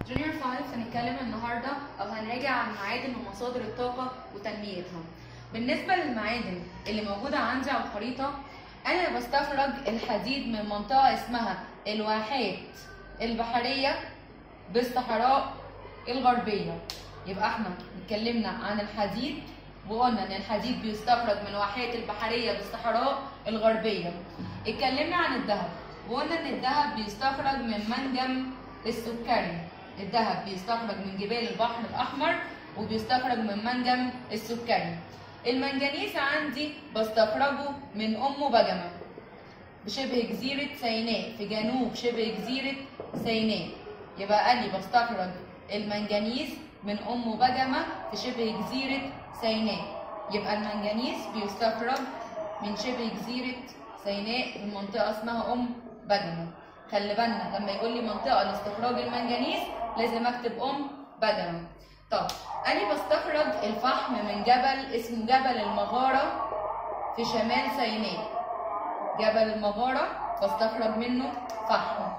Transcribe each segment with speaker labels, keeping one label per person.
Speaker 1: جونيور 5 هنتكلم النهارده او هنراجع عن معادن ومصادر الطاقه وتنميتها بالنسبه للمعادن اللي موجوده عندي على الخريطه انا بستخرج الحديد من منطقه اسمها الواحات البحريه بالصحراء الغربيه يبقى احنا اتكلمنا عن الحديد وقلنا ان الحديد بيستخرج من الواحات البحريه بالصحراء الغربيه اتكلمنا عن الذهب وقلنا ان الذهب بيستخرج من منجم السكري الذهب بيستخرج من جبال البحر الاحمر وبيستخرج من منجم السكري المنجنيز عندي بستخرجه من ام بجمه بشبه جزيره سيناء في جنوب شبه جزيره سيناء يبقى قال لي بستخرج المنجنيز من ام بجمه في شبه جزيره سيناء يبقى المنجنيز بيستخرج من شبه جزيره سيناء من منطقه اسمها ام بجمه خلي بالنا لما يقول لي منطقه لاستخراج المنجنيز لازم اكتب ام بجمه طب انا بستخرج الفحم من جبل اسمه جبل المغاره في شمال سيناء جبل المغاره بستخرج منه فحم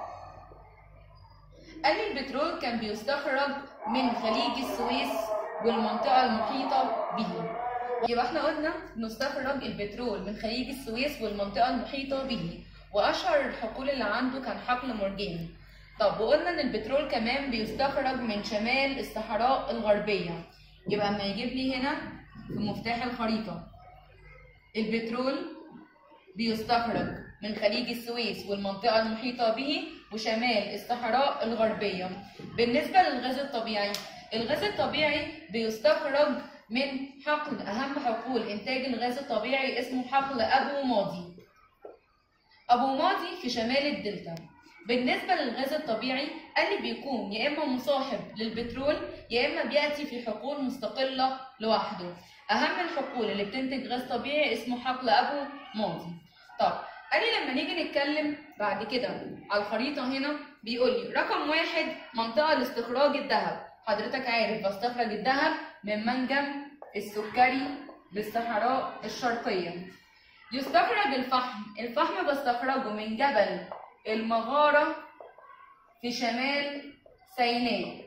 Speaker 1: قال لي البترول كان بيستخرج من خليج السويس والمنطقه المحيطه به يبقى احنا قلنا نستخرج البترول من خليج السويس والمنطقه المحيطه به واشهر الحقول اللي عنده كان حقل مرجاني طب وقلنا ان البترول كمان بيستخرج من شمال الصحراء الغربيه يبقى اما يجيب لي هنا في مفتاح الخريطه البترول بيستخرج من خليج السويس والمنطقه المحيطه به وشمال الصحراء الغربيه بالنسبه للغاز الطبيعي الغاز الطبيعي بيستخرج من حقل اهم حقول انتاج الغاز الطبيعي اسمه حقل ابو ماضي ابو ماضي في شمال الدلتا بالنسبه للغاز الطبيعي قال لي بيكون يا اما مصاحب للبترول يا اما بياتي في حقول مستقله لوحده اهم الحقول اللي بتنتج غاز طبيعي اسمه حقل ابو ماضي طب قال لي لما نيجي نتكلم بعد كده على الخريطه هنا بيقول لي رقم واحد منطقه لاستخراج الذهب حضرتك عارف بستخرج الذهب من منجم السكري بالصحراء الشرقيه يستخرج الفحم الفحم بستخرجه من جبل المغارة في شمال سيناء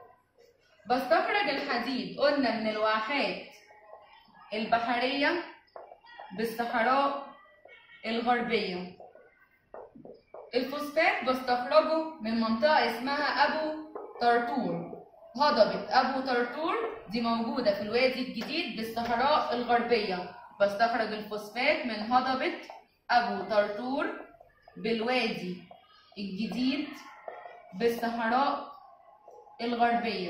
Speaker 1: بستخرج الحديد قلنا من الواحات البحرية بالصحراء الغربية الفوسفات بستخرجه من منطقة اسمها أبو طرطور هضبة أبو طرطور دي موجودة في الوادي الجديد بالصحراء الغربية بستخرج الفوسفات من هضبة أبو طرطور بالوادي الجديد بالصحراء الغربية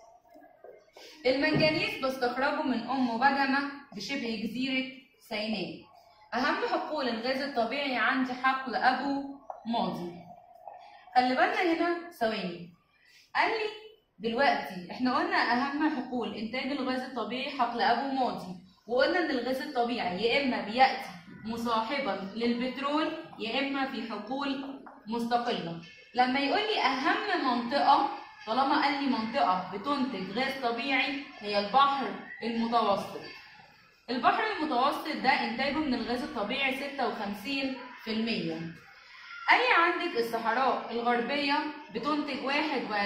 Speaker 1: المنجنيز بستخرجه من أم بجمة بشبه جزيرة سيناء أهم حقول الغاز الطبيعي عندي حقل أبو ماضي خلي بالنا هنا ثواني قال لي دلوقتي احنا قلنا أهم حقول إنتاج الغاز الطبيعي حقل أبو ماضي وقلنا ان الغاز الطبيعي يا اما بياتي مصاحبا للبترول يا اما في حقول مستقله لما يقول لي اهم منطقه طالما قال لي منطقه بتنتج غاز طبيعي هي البحر المتوسط البحر المتوسط ده انتاجه من الغاز الطبيعي 56% قال لي عندك الصحراء الغربيه بتنتج 21%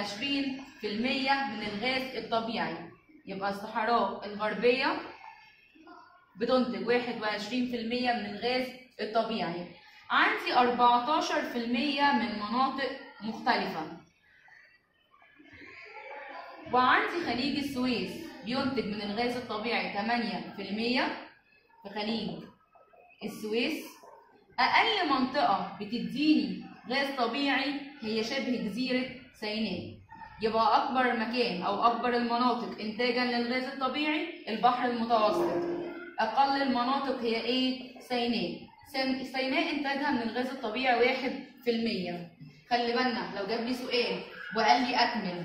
Speaker 1: من الغاز الطبيعي يبقى الصحراء الغربيه بتنتج 21% من الغاز الطبيعي عندي 14% من مناطق مختلفة وعندي خليج السويس بينتج من الغاز الطبيعي 8% في خليج السويس أقل منطقة بتديني غاز طبيعي هي شبه جزيرة سيناء يبقى أكبر مكان أو أكبر المناطق إنتاجا للغاز الطبيعي البحر المتوسط أقل المناطق هي إيه؟ سيناء سيناء إنتاجها من الغاز الطبيعي واحد في المية خلي بالنا لو جاب لي سؤال وقال لي أكمل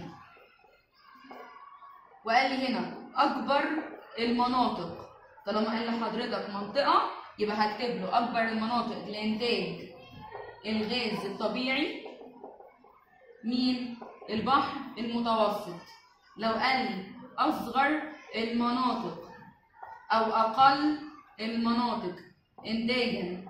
Speaker 1: وقال لي هنا أكبر المناطق طالما قال لحضرتك منطقة يبقى هكتب له أكبر المناطق لإنتاج الغاز الطبيعي مين؟ البحر المتوسط لو قال لي أصغر المناطق أو أقل المناطق إنتاجا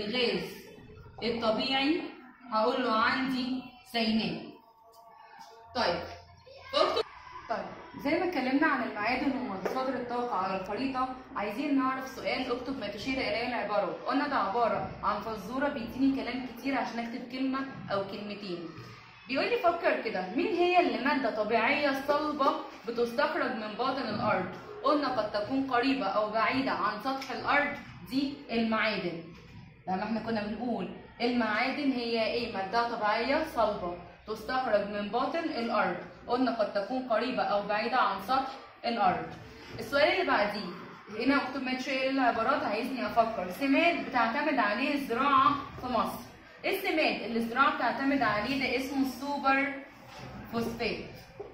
Speaker 1: للغاز الطبيعي هقول له عندي سيناء طيب اكتب طيب زي ما اتكلمنا عن المعادن ومصادر الطاقة على الخريطة عايزين نعرف سؤال اكتب ما تشير إليه العبارات قلنا ده عبارة عن فزورة بيديني كلام كتير عشان اكتب كلمة أو كلمتين بيقول لي فكر كده مين هي اللي مادة طبيعية صلبة بتستخرج من باطن الأرض قلنا قد تكون قريبة أو بعيدة عن سطح الأرض دي المعادن لما احنا كنا بنقول المعادن هي ايه مادة طبيعية صلبة تستخرج من باطن الأرض قلنا قد تكون قريبة أو بعيدة عن سطح الأرض السؤال اللي بعديه هنا اكتب ما تشير العبارات عايزني افكر سماد بتعتمد عليه الزراعة في مصر ايه السماد اللي الزراعة بتعتمد عليه ده اسمه السوبر فوسفات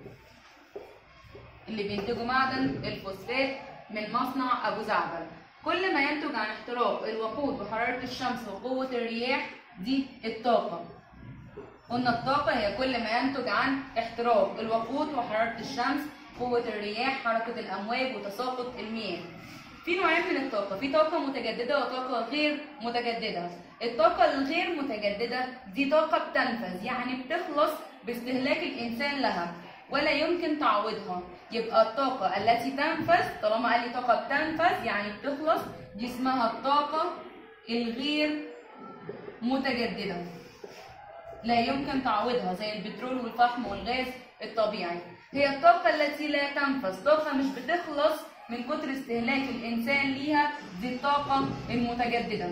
Speaker 1: اللي بينتجوا معدن الفوسفات من مصنع ابو زعبل كل ما ينتج عن احتراق الوقود وحرارة الشمس وقوة الرياح دي الطاقة قلنا الطاقة هي كل ما ينتج عن احتراق الوقود وحرارة الشمس قوة الرياح حركة الأمواج وتساقط المياه في نوعين من الطاقة في طاقة متجددة وطاقة غير متجددة الطاقة الغير متجددة دي طاقة بتنفذ يعني بتخلص باستهلاك الإنسان لها ولا يمكن تعويضها يبقى الطاقة التي تنفذ طالما قال لي طاقة بتنفذ يعني بتخلص دي اسمها الطاقة الغير متجددة لا يمكن تعويضها زي البترول والفحم والغاز الطبيعي هي الطاقة التي لا تنفذ طاقة مش بتخلص من كتر استهلاك الإنسان ليها دي الطاقة المتجددة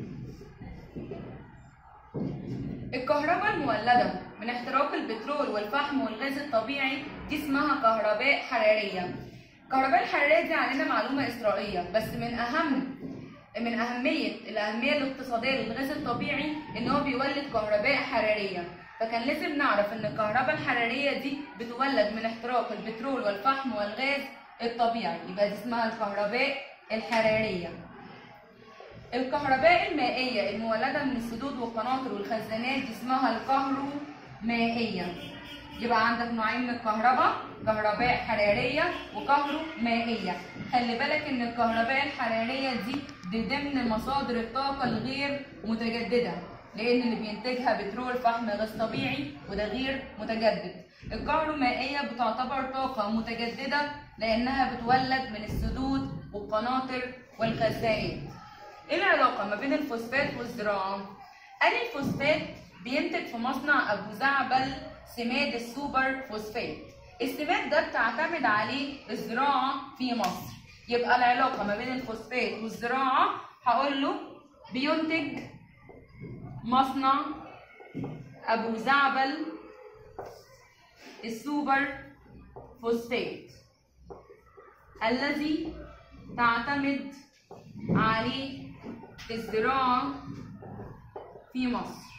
Speaker 1: الكهرباء المولدة من احتراق البترول والفحم والغاز الطبيعي دي اسمها كهرباء حرارية الكهرباء الحرارية دي علينا معلومة إسرائيلية بس من أهم من أهمية الأهمية الاقتصادية للغاز الطبيعي إن هو بيولد كهرباء حرارية فكان لازم نعرف إن الكهرباء الحرارية دي بتولد من احتراق البترول والفحم والغاز الطبيعي يبقى دي اسمها الكهرباء الحرارية الكهرباء المائية المولدة من السدود والقناطر والخزانات دي اسمها الكهرومائية يبقى عندك نوعين من الكهرباء كهرباء حرارية وكهرومائية خلي بالك ان الكهرباء الحرارية دي دي ضمن مصادر الطاقة الغير متجددة لان اللي بينتجها بترول فحم غاز طبيعي وده غير متجدد الكهرومائية بتعتبر طاقة متجددة لانها بتولد من السدود والقناطر والخزانات ايه العلاقة ما بين الفوسفات والزراعة؟ قال الفوسفات بينتج في مصنع ابو زعبل سماد السوبر فوسفات السماد ده بتعتمد عليه الزراعة في مصر يبقى العلاقة ما بين الفوسفات والزراعة هقول له بينتج مصنع أبو زعبل السوبر فوسفات الذي تعتمد عليه الزراعة في مصر